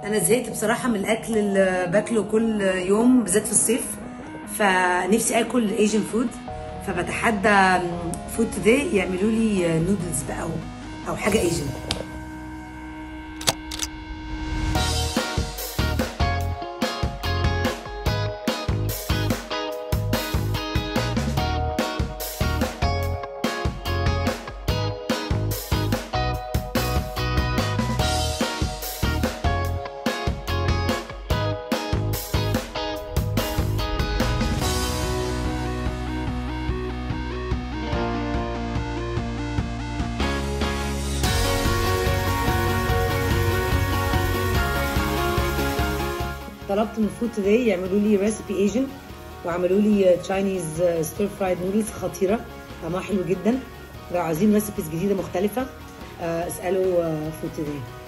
انا زهقت بصراحه من الاكل اللي باكله كل يوم بالذات في الصيف فنفسي اكل ايجن فود فبتحدى فود توداي يعملوا لي نودلز بقى او او حاجه ايجن طلبت من فود توداي يعملوا لي ريسبي ايجن وعملوا لي تشاينيز ستير فرايد نودلز خطيره طعمها حلو جدا لو عايزين ريسبيز جديده مختلفه آه، اسالوا فود توداي